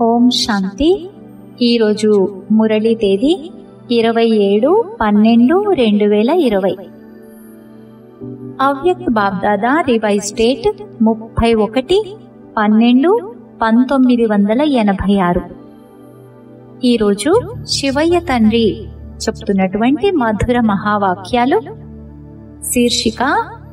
ఓం శాంతి ఈరోజు మురళీ తేదీ ఇరవై ఏడు పన్నెండు రెండు వేల ఇరవై అవ్యక్త్ బాబ్దాదా రివైజ్ డేట్ ముప్పై ఒకటి పన్నెండు పంతొమ్మిది వందల ఎనభై ఆరు ఈరోజు శివయ్య తండ్రి చెప్తున్నటువంటి మధుర మహావాక్యాలు శీర్షిక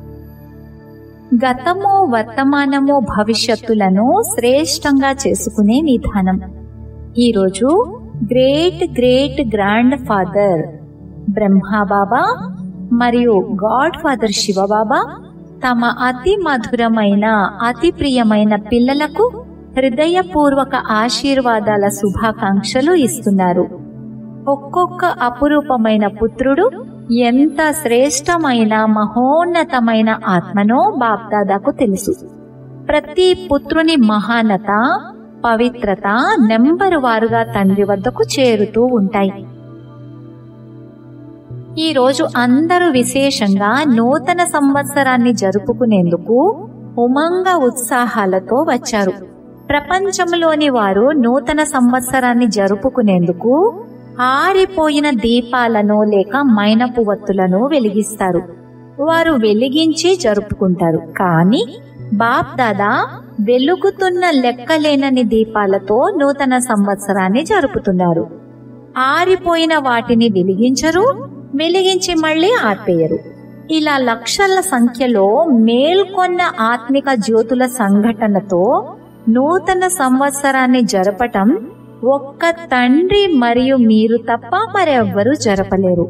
గతము వర్తమానము భవిష్యత్తులను శ్రేష్టంగా చేసుకునే విధానం ఈరోజు great great grandfather Brahma Baba మరియు గాడ్ ఫాదర్ శివబాబా తమ అతి మధురమైన అతి ప్రియమైన పిల్లలకు హృదయపూర్వక ఆశీర్వాదాల శుభాకాంక్షలు ఇస్తున్నారు ఒక్కొక్క అపురూపమైన పుత్రుడు ఎంత శ్రేష్టమైన మహోన్నతమైన ఆత్మనో బాప్దాదాకు తెలుసు ప్రతి పుత్రుని మహానత పవిత్రత నెంబరు వారుగా తండ్రి వద్దకు చేరుతూ ఉంటాయి ఈ రోజు అందరూ విశేషంగా నూతన సంవత్సరాన్ని జరుపుకునేందుకు ఉమంగ ఉత్సాహాలతో వచ్చారు ప్రపంచంలోని వారు నూతన సంవత్సరాన్ని జరుపుకునేందుకు ఆరిపోయిన దీపాలను లేక మైనపు వత్తులను వెలిగిస్తారు వారు వెలిగించి జరుపుకుంటారు కానీ బాప్ దాదా వెలుగుతున్న లెక్కలేనని దీపాలతో నూతన సంవత్సరాన్ని జరుపుతున్నారు ఆరిపోయిన వాటిని వెలిగించరు వెలిగించి మళ్ళీ ఆర్పేయరు ఇలా లక్షల సంఖ్యలో మేల్కొన్న ఆత్మిక జ్యోతుల సంఘటనతో నూతన సంవత్సరాన్ని జరపటం ఒక్క తండ్రి మరియు మీరు తప్ప మరెవ్వరూ జరపలేరు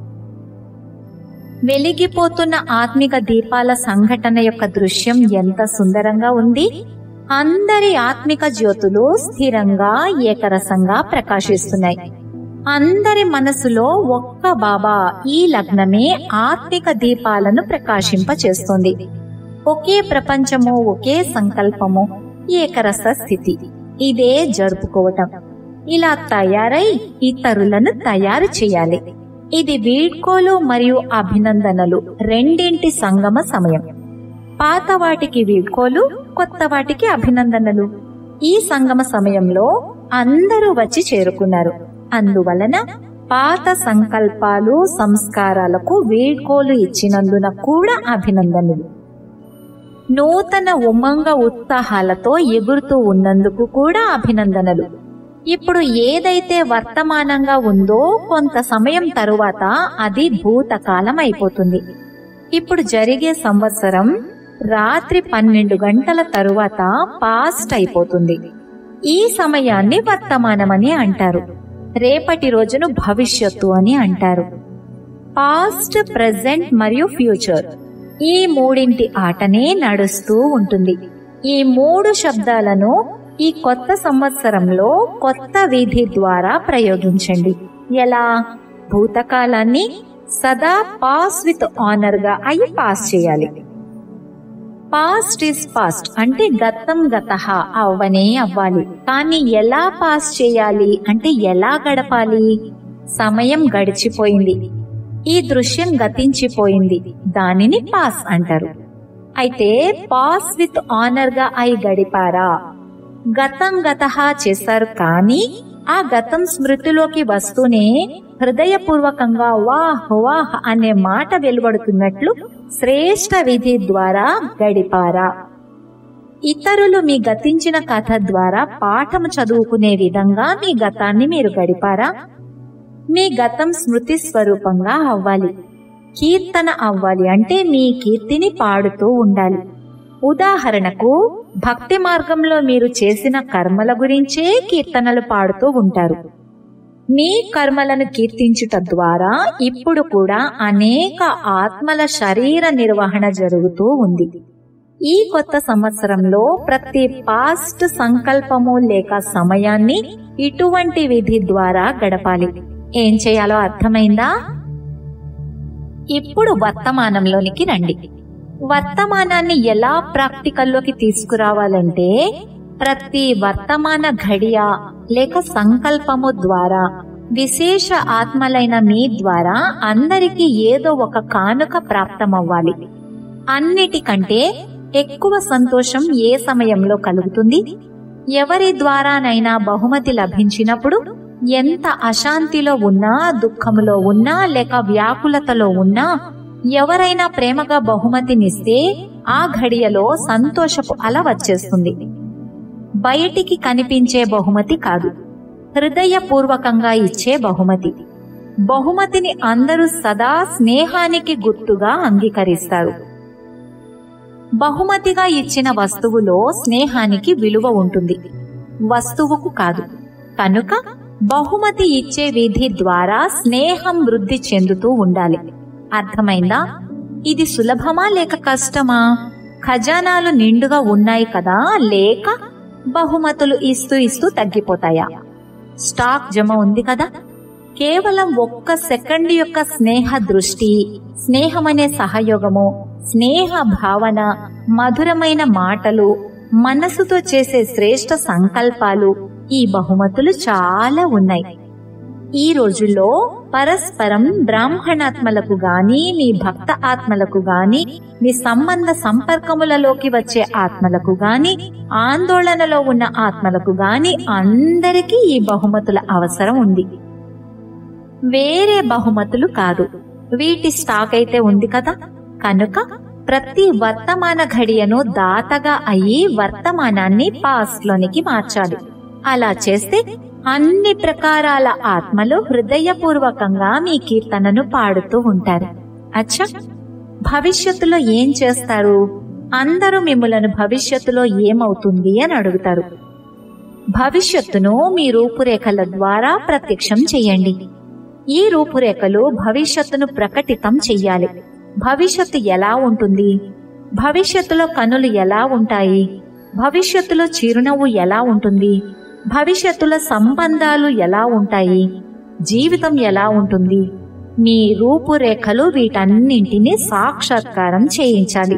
వెలిగిపోతున్న ఆత్మిక దీపాల సంఘటన యొక్క దృశ్యం ఎంత సుందరంగా ఉంది అందరి ఆత్మిక జ్యోతులు స్థిరంగా ఏకరసంగా ప్రకాశిస్తున్నాయి అందరి మనసులో ఒక్క బాబా ఈ లగ్నమే ఆత్మిక దీపాలను ప్రకాశింపచేస్తుంది ఒకే ప్రపంచము ఒకే సంకల్పము ఏకరస స్థితి ఇదే జరుపుకోవటం ఇలా తయారై ఇతరులను తయారు చేయాలి ఇది వీడ్కోలు మరియు అభినందనలు రెండింటి సంగమ సమయం పాత వాటికి వీడ్కోలు కొత్త వాటికి అభినందనలు ఈ సంగమ సమయంలో అందరూ వచ్చి చేరుకున్నారు అందువలన పాత సంకల్పాలు సంస్కారాలకు వీడ్కోలు ఇచ్చినందున కూడా అభినందనలు నూతన ఉమంగ ఉత్సాహాలతో ఎగురుతూ ఉన్నందుకు కూడా అభినందనలు ఇప్పుడు ఏదైతే వర్తమానంగా ఉందో కొంత సమయం తరువాత అది భూతకాలం అయిపోతుంది ఇప్పుడు జరిగే సంవత్సరం రాత్రి పన్నెండు గంటల తరువాత పాస్ట్ అయిపోతుంది ఈ సమయాన్ని వర్తమానమని అంటారు రేపటి రోజును భవిష్యత్తు అని అంటారు పాస్ట్ ప్రెజెంట్ మరియు ఫ్యూచర్ ఈ మూడింటి ఆటనే నడుస్తూ ఉంటుంది ఈ మూడు శబ్దాలను ఈ కొత్త సంవత్సరంలో కొత్త విధి ద్వారా ప్రయోగించండి ఎలా భూతకాలాన్ని సదా పాస్ విత్ ఆనర్ గా అయి పాస్ చేయాలి పాస్ట్ ఇస్ పాస్ట్ అంటే గతం గత అవ్వనే అవ్వాలి కానీ ఎలా పాస్ చేయాలి అంటే ఎలా గడపాలి సమయం గడిచిపోయింది ఈ దృశ్యం గతించిపోయింది దానిని పాస్ అంటారు అయితే పాస్ విత్ ఆనర్ గా అయి గడిపారా గతం గత చేశారు కానీ ఆ గతం స్మృతిలోకి వస్తూనే హృదయపూర్వకంగా వాహ్ వాహ్ అనే మాట వెలువడుతున్నట్లు శ్రేష్ట విధి ద్వారా గడిపారా ఇతరులు మీ గతించిన కథ ద్వారా పాఠం చదువుకునే విధంగా మీ గతాన్ని మీరు గడిపారా మీ గతం స్మృతి స్వరూపంగా అవ్వాలి కీర్తన అవ్వాలి అంటే మీ కీర్తిని పాడుతూ ఉండాలి ఉదాహరణకు భక్తి మార్గంలో మీరు చేసిన కర్మల గురించే కీర్తనలు పాడుతూ ఉంటారు మీ కర్మలను కీర్తించుట ద్వారా ఇప్పుడు కూడా అనేక ఆత్మల శరీర నిర్వహణ జరుగుతూ ఉంది ఈ కొత్త సంవత్సరంలో ప్రతి పాస్ట్ సంకల్పము లేక సమయాన్ని ఇటువంటి విధి ద్వారా గడపాలి ఏం చేయాలో అర్థమైందా ఇప్పుడు వర్తమానంలోనికి రండి వర్తమానాన్ని ఎలా ప్రాక్టికల్లోకి తీసుకురావాలంటే ప్రతి వర్తమాన ఘడియ లేక సంకల్పము ద్వారా విశేష ఆత్మలైన మీ ద్వారా అందరికీ ఏదో ఒక కానుక ప్రాప్తమవ్వాలి అన్నిటికంటే ఎక్కువ సంతోషం ఏ సమయంలో కలుగుతుంది ఎవరి ద్వారానైనా బహుమతి లభించినప్పుడు ఎంత అశాంతిలో ఉన్నా దుఃఖములో ఉన్నా లేక వ్యాకులతలో ఉన్నా ఎవరైనా ప్రేమగా బహుమతినిస్తే ఆ ఘడియలో సంతోషపు అల వచ్చేస్తుంది బయటికి కనిపించే బహుమతి కాదు హృదయపూర్వకంగా ఇచ్చే బహుమతి బహుమతిని అందరూ సదా స్నేహానికి గుర్తుగా అంగీకరిస్తారు బహుమతిగా ఇచ్చిన వస్తువులో స్నేహానికి విలువ ఉంటుంది వస్తువుకు కాదు కనుక బహుమతి ఇచ్చే విధి ద్వారా స్నేహం వృద్ధి చెందుతూ ఉండాలి అర్థమైందా ఇది సులభమా లేక కష్టమా ఖజానాలు నిండుగా ఉన్నాయి కదా లేక బహుమతులు ఇస్తూ ఇస్తూ తగ్గిపోతాయా స్టాక్ జమ ఉంది కదా కేవలం ఒక్క సెకండ్ యొక్క స్నేహ దృష్టి స్నేహమనే సహయోగము స్నేహ భావన మధురమైన మాటలు మనసుతో చేసే శ్రేష్ట సంకల్పాలు ఈ బహుమతులు చాలా ఉన్నాయి ఈ రోజుల్లో పరస్పరం బ్రాహ్మణాత్మలకు గాని మీ భక్త ఆత్మలకు గాని మీ సంబంధ సంపర్కములలోకి వచ్చే ఆత్మలకు గాని ఆందోళనలో ఉన్న ఆత్మలకు గాని అందరికీ ఈ బహుమతుల అవసరం ఉంది వేరే బహుమతులు కాదు వీటి స్టాక్ అయితే ఉంది కదా కనుక ప్రతి వర్తమాన ఘడియను దాతగా అయ్యి వర్తమానాన్ని పాస్ట్ లోనికి మార్చాలి అలా చేస్తే అన్ని ప్రకారాల ఆత్మలు హృదయపూర్వకంగా మీ కీర్తనను పాడుతూ ఉంటారు అచ్చా భవిష్యత్తులో ఏం చేస్తారు అందరూ మిమ్మలను భవిష్యత్తులో ఏమవుతుంది అని అడుగుతారు భవిష్యత్తును మీ రూపురేఖల ద్వారా ప్రత్యక్షం చెయ్యండి ఈ రూపురేఖలు భవిష్యత్తును ప్రకటితం చెయ్యాలి భవిష్యత్తు ఎలా ఉంటుంది భవిష్యత్తులో కనులు ఎలా ఉంటాయి భవిష్యత్తులో చిరునవ్వు ఎలా ఉంటుంది భవిష్యత్తులో సంబంధాలు ఎలా ఉంటాయి జీవితం ఎలా ఉంటుంది మీ రూపురేఖలు వీటన్నింటినీ సాక్షాత్కారం చేయించాలి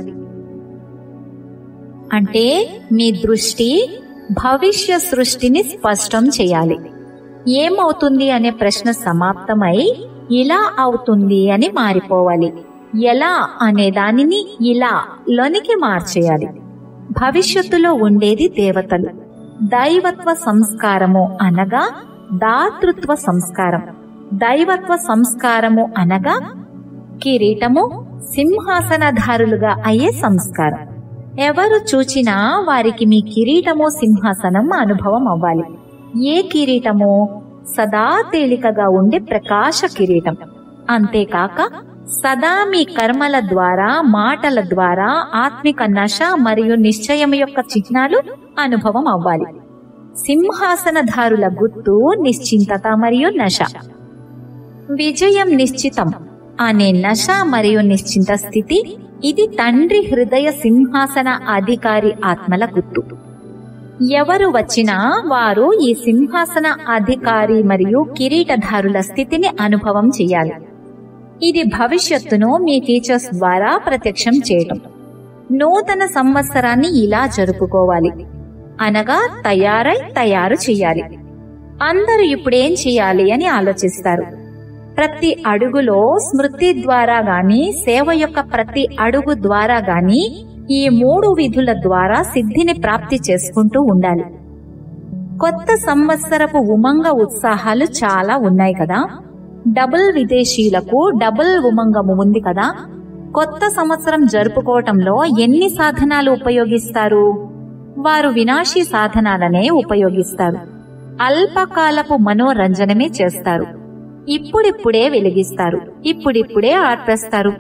అంటే మీ దృష్టి భవిష్య సృష్టిని స్పష్టం చేయాలి ఏమవుతుంది అనే ప్రశ్న సమాప్తమై ఇలా అవుతుంది అని మారిపోవాలి ఎలా అనే దానిని ఇలా లోనికి మార్చేయాలి భవిష్యత్తులో ఉండేది దేవతలు దైవత్వ సంస్కారము అనగా దాతృత్వ సంస్కారం దైవత్వ సంస్కారము అనగా కిరీటము సింహాసనధారులుగా అయ్యే సంస్కారం ఎవరు చూచినా వారికి మీ కిరీటము సింహాసనం అనుభవం అవ్వాలి ఏ కిరీటము సదా తేలికగా ఉండే ప్రకాశ కిరీటం అంతేకాక సదా మీ కర్మల ద్వారా మాటల ద్వారా ఆత్మిక నశ మరియు నిశ్చయం యొక్క చిహ్నాలు అనుభవం అవ్వాలి సింహాసనధారుల గుర్తు నిశ్చింతత మరియు నశ విజయం నిశ్చితం అనే నశ మరియు నిశ్చింత స్థితి ఇది తండ్రి హృదయ సింహాసన అధికారి ఆత్మల గుర్తు ఎవరు వచ్చినా వారు ఈ సింహాసన అధికారి మరియు కిరీటధారుల స్థితిని అనుభవం చేయాలి ఇది భవిష్యత్తును మీ టీచర్స్ ద్వారా ప్రత్యక్షం చేయటం నూతన సంవత్సరాన్ని ఇలా జరుపుకోవాలి అనగా తయారై తయారు చేయాలి అందరూ ఇప్పుడేం చేయాలి అని ఆలోచిస్తారు ప్రతి అడుగులో స్మృతి ద్వారా గాని సేవ యొక్క ప్రతి అడుగు ద్వారా గాని ఈ మూడు విధుల ద్వారా సిద్ధిని ప్రాప్తి చేసుకుంటూ ఉండాలి కొత్త సంవత్సరపు ఉమంగ ఉత్సాహాలు చాలా ఉన్నాయి కదా డబుల్ విదేశీయులకు డబుల్ ఉమంగము ఉంది కదా కొత్త సంవత్సరం జరుపుకోవటంలో ఎన్ని సాధనాలు ఉపయోగిస్తారు వారు వినాశీ సాధనాలనే ఉపయోగిస్తారు అల్పకాలపు మనోరంజనమే చేస్తారు ఇప్పుడిప్పుడే వెలిగిస్తారు ఇప్పుడిప్పుడే ఆర్పేస్తారు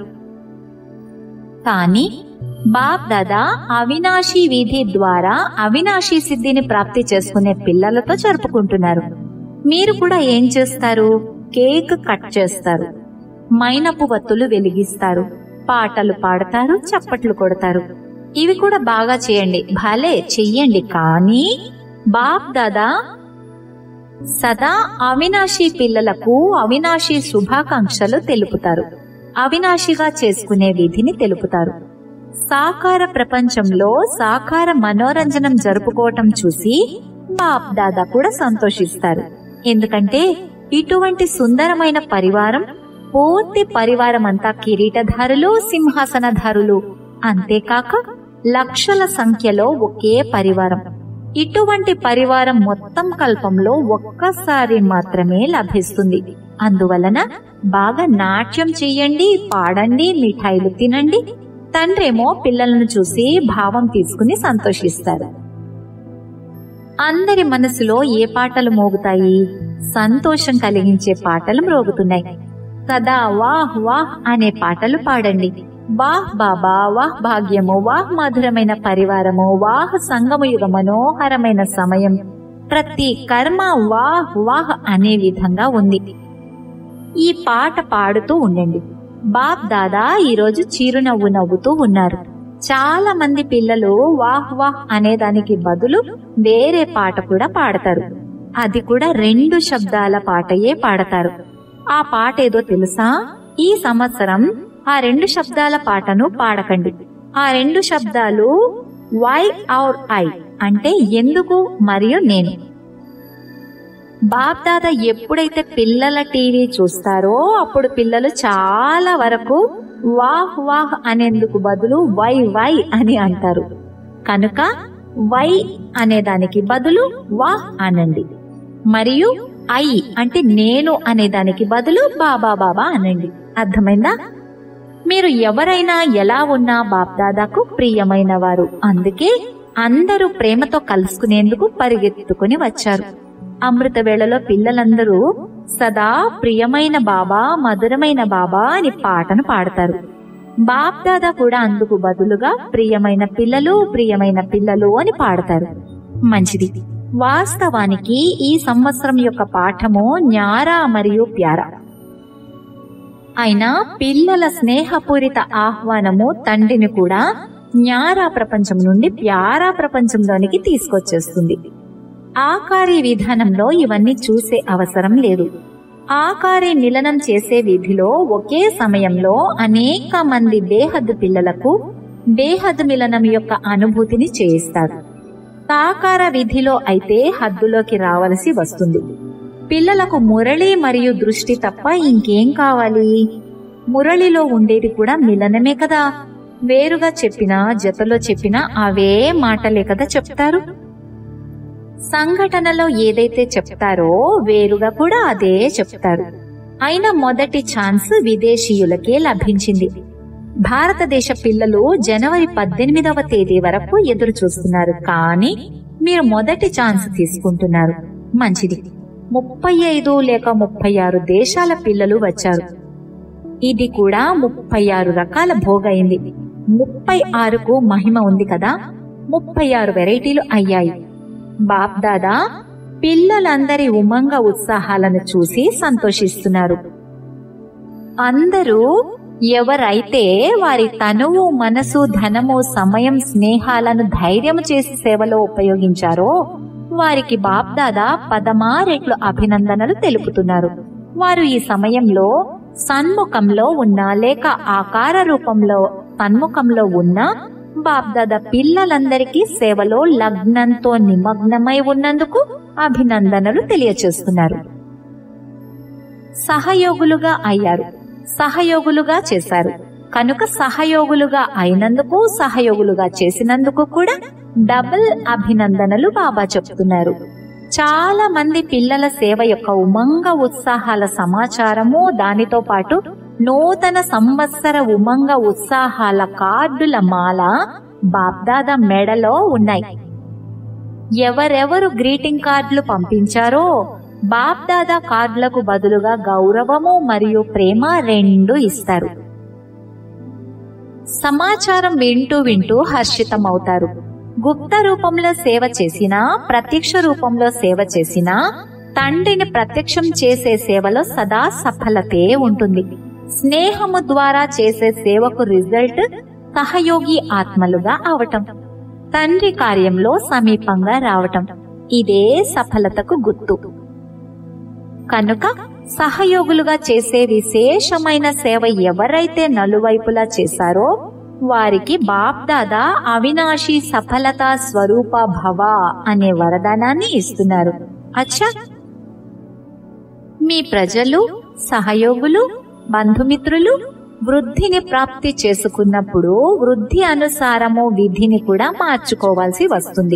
కానీ బాప్ దాదా అవినాశీ విధి ద్వారా అవినాశీ సిద్ధిని ప్రాప్తి చేసుకునే పిల్లలతో జరుపుకుంటున్నారు మీరు కూడా ఏం చేస్తారు కేక్ కట్ చేస్తారు మైనపు వత్తులు వెలిగిస్తారు పాటలు పాడతారు చప్పట్లు కొడతారు ఇవి కూడా బాగా చేయండి భలే చెయ్యండి కానీ బాప్ దాదా సదా అవినాశీ పిల్లలకు అవినాశీ శుభాకాంక్షలు తెలుపుతారు అవినాశిగా చేసుకునే విధిని తెలుపుతారు సాకార ప్రపంచంలో సాకార మనోరంజనం జరుపుకోవటం చూసి బాప్ దాదా కూడా సంతోషిస్తారు ఎందుకంటే ఇటువంటి సుందరమైన పరివారం పూర్తి పరివారం అంతా కిరీటధారులు సింహాసనధారులు అంతేకాక లక్షల సంఖ్యలో ఒకే పరివారం ఇటువంటి పరివారం మొత్తం కల్పంలో ఒక్కసారి మాత్రమే లభిస్తుంది అందువలన బాగా నాట్యం చెయ్యండి పాడండి మిఠాయిలు తినండి తండ్రేమో పిల్లలను చూసి భావం తీసుకుని సంతోషిస్తారు అందరి మనసులో ఏ పాటలు మోగుతాయి సంతోషం కలిగించే పాటలు మ్రోగుతున్నాయి సదా వాహ్ వాహ్ అనే పాటలు పాడండి వాహ్ బాబా వాహ్ భాగ్యము వాహ్ మధురమైన పరివారము వాహ్ సంగమ యుగ మనోహరమైన సమయం ప్రతి కర్మ వాహ్ వాహ్ అనే విధంగా ఉంది ఈ పాట పాడుతూ ఉండండి బాప్ దాదా ఈరోజు చిరునవ్వు నవ్వుతూ ఉన్నారు చాలా మంది పిల్లలు వాహ్ వాహ్ అనే దానికి బదులు వేరే పాట కూడా పాడతారు అది కూడా రెండు శబ్దాల పాటయే పాడతారు ఆ పాట ఏదో తెలుసా ఈ సంవత్సరం ఆ రెండు శబ్దాల పాటను పాడకండి ఆ రెండు శబ్దాలు వై ఔర్ ఐ అంటే ఎందుకు మరియు నేను బాప్దాద ఎప్పుడైతే పిల్లల టీవీ చూస్తారో అప్పుడు పిల్లలు చాలా వరకు వాహ్ వాహ్ అనేందుకు బదులు వై వై అని అంటారు కనుక వై అనే దానికి బదులు వాహ్ అనండి మరియు ఐ అంటే నేను అనే దానికి బదులు బాబా బాబా అనండి అర్థమైందా మీరు ఎవరైనా ఎలా ఉన్నా బాప్దాదాకు ప్రియమైన వారు అందుకే అందరూ ప్రేమతో కలుసుకునేందుకు పరిగెత్తుకుని వచ్చారు అమృత వేళలో పిల్లలందరూ సదా ప్రియమైన బాబా మధురమైన బాబా అని పాటను పాడతారు బాప్దాదా కూడా అందుకు బదులుగా ప్రియమైన పిల్లలు ప్రియమైన పిల్లలు అని పాడతారు మంచిది వాస్తవానికి ఈ సంవత్సరం యొక్క పాఠము న్యారా మరియు ప్యారా అయినా పిల్లల స్నేహపూరిత ఆహ్వానము తండ్రిని కూడా న్యారా ప్రపంచం నుండి ప్యారా ప్రపంచంలోనికి తీసుకొచ్చేస్తుంది ఆకారి విధానంలో ఇవన్నీ చూసే అవసరం లేదు ఆకారి మిలనం చేసే విధిలో ఒకే సమయంలో అనేక మంది బేహద్దు పిల్లలకు బేహద్ మిలనం యొక్క అనుభూతిని చేయిస్తాడు సాకార విధిలో అయితే హద్దులోకి రావలసి వస్తుంది పిల్లలకు మురళి మరియు దృష్టి తప్ప ఇంకేం కావాలి మురళిలో ఉండేది కూడా మిలనమే కదా వేరుగా చెప్పినా జతలో చెప్పినా అవే మాటలే కదా చెప్తారు సంఘటనలో ఏదైతే చెప్తారో వేరుగా కూడా అదే చెప్తారు అయినా మొదటి ఛాన్స్ విదేశీయులకే లభించింది భారతదేశ పిల్లలు జనవరి పద్దెనిమిదవ తేదీ వరకు ఎదురు చూస్తున్నారు కానీ మీరు మొదటి ఛాన్స్ తీసుకుంటున్నారు మంచిది ముప్పై ఐదు లేక ముప్పై ఆరు దేశాల పిల్లలు వచ్చారు ఇది కూడా ముప్పై ఆరు రకాల భోగైంది ముప్పై ఆరుకు మహిమ ఉంది కదా ముప్పై ఆరు వెరైటీలు అయ్యాయి బాప్దాదా పిల్లలందరి ఉమంగ ఉత్సాహాలను చూసి సంతోషిస్తున్నారు అందరూ ఎవరైతే వారి తనువు మనసు ధనము సమయం స్నేహాలను ధైర్యం చేసి సేవలో ఉపయోగించారో వారికి బాప్దాదా పదమారెట్లు అభినందనలు తెలుపుతున్నారు వారు ఈ సమయంలో సన్ముఖంలో ఉన్న లేక ఆకార రూపంలో సన్ముఖంలో ఉన్న బాప్దాదా పిల్లలందరికీ సేవలో లగ్నంతో నిమగ్నమై ఉన్నందుకు అభినందనలు తెలియచేస్తున్నారు సహయోగులుగా అయ్యారు సహయోగులుగా చేశారు కనుక సహయోగులుగా అయినందుకు సహయోగులుగా చేసినందుకు కూడా డబుల్ అభినందనలు బాబా చెప్తున్నారు చాలా మంది పిల్లల సేవ యొక్క ఉమంగ ఉత్సాహాల సమాచారము దానితో పాటు నూతన సంవత్సర ఉమంగ ఉత్సాహాల కార్డుల మాల బాబ్దాదా మెడలో ఉన్నాయి ఎవరెవరు గ్రీటింగ్ కార్డులు పంపించారో బాప్దాదా కార్డులకు బదులుగా గౌరవము మరియు ప్రేమ రెండు ఇస్తారు సమాచారం వింటూ వింటూ హర్షితమవుతారు గుప్త రూపంలో సేవ చేసినా ప్రత్యక్ష రూపంలో సేవ చేసినా తండ్రిని ప్రత్యక్షం చేసే సేవలో సదా సఫలతే ఉంటుంది స్నేహము ద్వారా చేసే సేవకు రిజల్ట్ సహయోగి ఆత్మలుగా అవటం తండ్రి కార్యంలో సమీపంగా రావటం ఇదే సఫలతకు గుర్తు కనుక సహయోగులుగా చేసే విశేషమైన సేవ ఎవరైతే నలువైపులా చేశారో వారికి బాప్దాదా అవినాశి సఫలత స్వరూప భవ అనే వరదానాన్ని ఇస్తున్నారు అచ్చా మీ ప్రజలు సహయోగులు బంధుమిత్రులు వృద్ధిని ప్రాప్తి చేసుకున్నప్పుడు వృద్ధి అనుసారము విధిని కూడా మార్చుకోవాల్సి వస్తుంది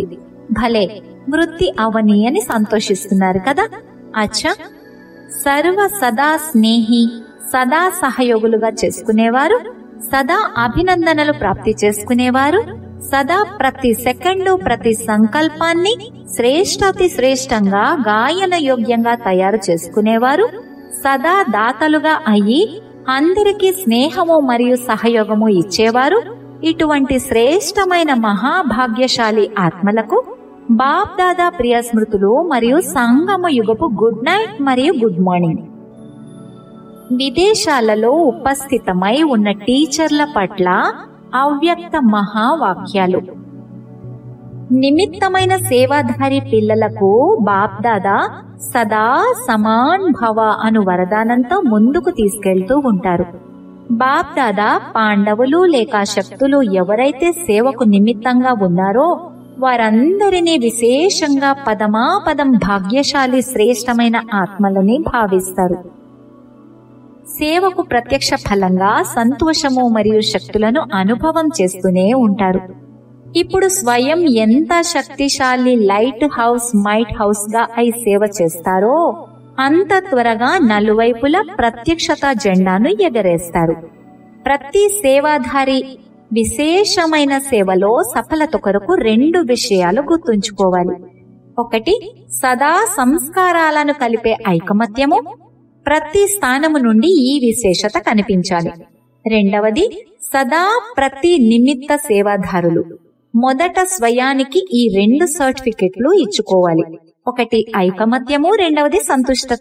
భలే వృత్తి అవని అని సంతోషిస్తున్నారు కదా అచ్చా సర్వ సదా స్నేహి సదా సహయోగులుగా చేసుకునేవారు సదా అభినందనలు ప్రాప్తి చేసుకునేవారు సదా ప్రతి సెకండు ప్రతి సంకల్పాన్ని శ్రేష్టాతి శ్రేష్టంగా గాయన యోగ్యంగా తయారు చేసుకునేవారు సదా దాతలుగా అయ్యి అందరికీ స్నేహము మరియు సహయోగము ఇచ్చేవారు ఇటువంటి శ్రేష్టమైన మహాభాగ్యశాలి ఆత్మలకు బాప్ దాదా ప్రియ స్మృతులు మరియు సంగమ యుగపు గుడ్ నైట్ మరియు గుడ్ మార్నింగ్ విదేశాలలో ఉపస్థితమై ఉన్న టీచర్ల పట్ల అవ్యక్త మహావాక్యాలు నిమిత్తమైన సేవాధారి పిల్లలకు బాప్దాదా సదా సమాన్ భవ అను వరదానంతో ముందుకు తీసుకెళ్తూ ఉంటారు బాప్దాదా పాండవులు లేక శక్తులు ఎవరైతే సేవకు నిమిత్తంగా ఉన్నారో వారందరినీ విశేషంగా పదమాపదం భాగ్యశాలి శ్రేష్టమైన ఆత్మలని భావిస్తారు సేవకు ప్రత్యక్ష ఫలంగా సంతోషము మరియు శక్తులను అనుభవం చేస్తూనే ఉంటారు ఇప్పుడు స్వయం ఎంత శక్తిశాలి లైట్ హౌస్ మైట్ హౌస్ గా అయి సేవ చేస్తారో అంత త్వరగా నలువైపులా ప్రత్యక్షత జెండాను ఎగరేస్తారు ప్రతి సేవాధారి విశేషమైన సేవలో సఫలత కొరకు రెండు విషయాలు గుర్తుంచుకోవాలి ఒకటి సదా సంస్కారాలను కలిపే ఐకమత్యము ప్రతి స్థానము నుండి ఈ విశేషత కనిపించాలి రెండవది సదా ప్రతి నిమిత్త సేవాదారులు మొదట స్వయానికి ఈ రెండు సర్టిఫికెట్లు ఇచ్చుకోవాలి ఒకటి ఐకమత్యము రెండవది సంతుష్టత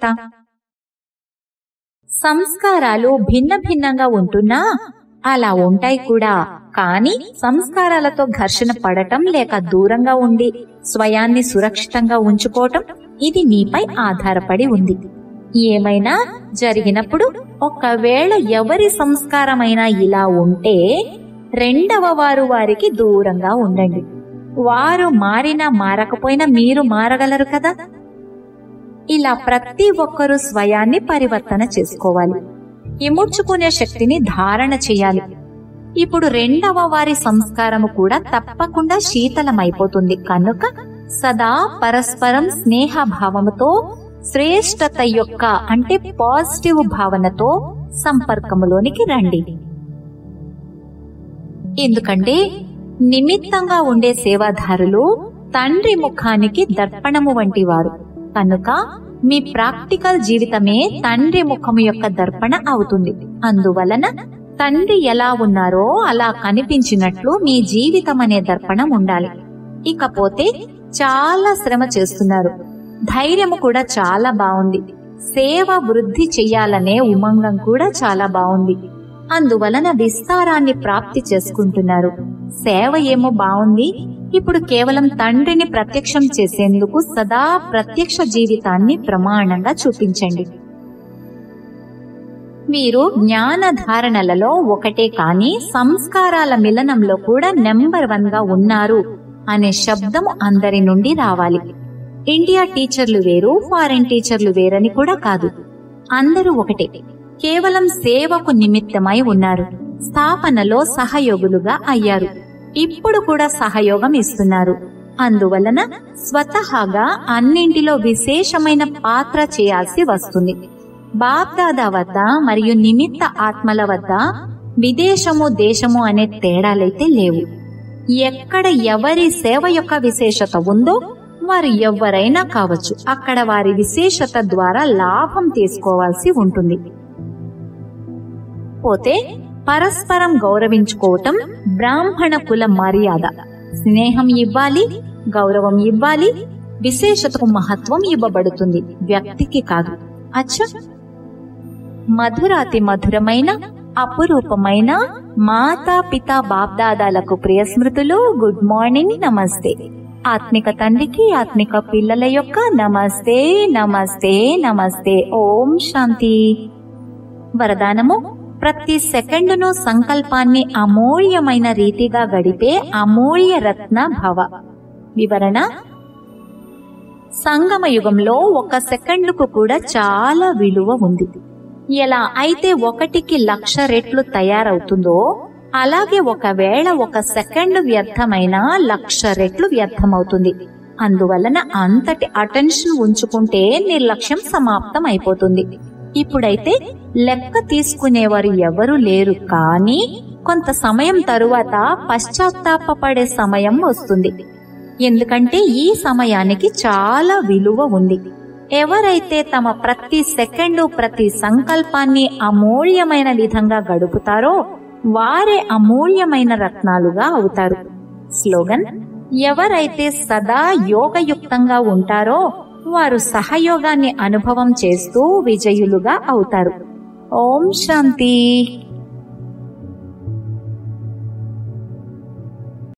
సంస్కారాలు భిన్న భిన్నంగా ఉంటున్నా అలా ఉంటాయి కూడా కానీ సంస్కారాలతో ఘర్షణ పడటం లేక దూరంగా ఉండి స్వయాన్ని సురక్షితంగా ఉంచుకోవటం ఇది నీపై ఆధారపడి ఉంది ఏమైనా జరిగినప్పుడు ఒకవేళ ఎవరి సంస్కారమైనా ఇలా ఉంటే రెండవ వారు వారికి దూరంగా ఉండండి వారు మారినా మారకపోయినా మీరు మారగలరు కదా ఇలా ప్రతి ఒక్కరూ స్వయాన్ని పరివర్తన చేసుకోవాలి ఇముడ్చుకునే శక్తిని ధారణ చేయాలి ఇప్పుడు రెండవ వారి సంస్కారము కూడా తప్పకుండా శీతలమైపోతుంది కనుక సదా పరస్పరం స్నేహ భావముతో శ్రేష్టత యొక్క అంటే పాజిటివ్ భావనతో సంపర్కములోనికి రండి ఎందుకంటే నిమిత్తంగా ఉండే సేవాదారులు తండ్రి ముఖానికి దర్పణము వంటి వారు కనుక మీ ప్రాక్టికల్ జీవితమే తండ్రి ముఖము యొక్క దర్పణ అవుతుంది అందువలన తండ్రి ఎలా ఉన్నారో అలా కనిపించినట్లు మీ జీవితం అనే దర్పణం ఉండాలి ఇకపోతే చాలా శ్రమ చేస్తున్నారు ధైర్యము కూడా చాలా బాగుంది సేవ వృద్ధి చెయ్యాలనే ఉమంగం కూడా చాలా బాగుంది అందువలన విస్తారాన్ని ప్రాప్తి చేసుకుంటున్నారు సేవ ఏమో బాగుంది ఇప్పుడు కేవలం తండ్రిని ప్రత్యక్షం చేసేందుకు సదా ప్రత్యక్ష జీవితాన్ని ప్రమాణంగా చూపించండి మీరు జ్ఞాన ధారణలలో ఒకటే కాని సంస్కారాల మిలనంలో కూడా నెంబర్ వన్ గా ఉన్నారు అనే శబ్దం అందరి నుండి రావాలి ఇండియా టీచర్లు వేరు ఫారెన్ టీచర్లు వేరని కూడా కాదు అందరూ ఒకటే కేవలం సేవకు నిమిత్తమై ఉన్నారు స్థాపనలో సహయోగులుగా అయ్యారు ఇప్పుడు కూడా సహయోగం ఇస్తున్నారు అందువలన స్వతహాగా అన్నింటిలో విశేషమైన పాత్ర చేయాల్సి వస్తుంది బాప్దాదా వద్ద మరియు నిమిత్త ఆత్మల వద్ద విదేశము దేశము అనే తేడాలైతే లేవు ఎక్కడ ఎవరి సేవ యొక్క విశేషత ఉందో వారు ఎవరైనా కావచ్చు అక్కడ వారి విశేషత ద్వారా లాభం తీసుకోవాల్సి ఉంటుంది పోతే పరస్పరం గౌరవించుకోవటం బ్రాహ్మణ కుల మర్యాద స్నేహం ఇవ్వాలి గౌరవం ఇవ్వాలి విశేషతకు మహత్వం ఇవ్వబడుతుంది వ్యక్తికి కాదు అచ్చ మధురాతి మధురమైన అపురూపమైన మాతా పిత బాప్దాదాలకు ప్రియ స్మృతులు గుడ్ మార్నింగ్ నమస్తే ఆత్మిక తండ్రికి ఆత్మిక పిల్లల యొక్క నమస్తే నమస్తే నమస్తే ఓం శాంతి వరదానము ప్రతి సెకండును సంకల్పాన్ని అమూల్యమైన రీతిగా గడిపే అమూల్య రత్న భవ వివరణ సంగమ యుగంలో ఒక సెకండ్కు కూడా చాలా విలువ ఉంది ఎలా అయితే ఒకటికి లక్ష రెట్లు తయారవుతుందో అలాగే ఒకవేళ ఒక సెకండ్ వ్యర్థమైన లక్ష రెట్లు వ్యర్థమవుతుంది అందువలన అంతటి అటెన్షన్ ఉంచుకుంటే నిర్లక్ష్యం సమాప్తం అయిపోతుంది ఇప్పుడైతే లెక్క తీసుకునేవారు ఎవరూ లేరు కానీ కొంత సమయం తరువాత పశ్చాత్తాపపడే సమయం వస్తుంది ఎందుకంటే ఈ సమయానికి చాలా విలువ ఉంది ఎవరైతే తమ ప్రతి సెకండు ప్రతి సంకల్పాన్ని అమూల్యమైన విధంగా గడుపుతారో వారే అమూల్యమైన రత్నాలుగా అవుతారు స్లోగన్ ఎవరైతే సదా యోగయుక్తంగా ఉంటారో వారు సహయోగాన్ని అనుభవం చేస్తూ విజయులుగా అవుతారు ఓం శాంతి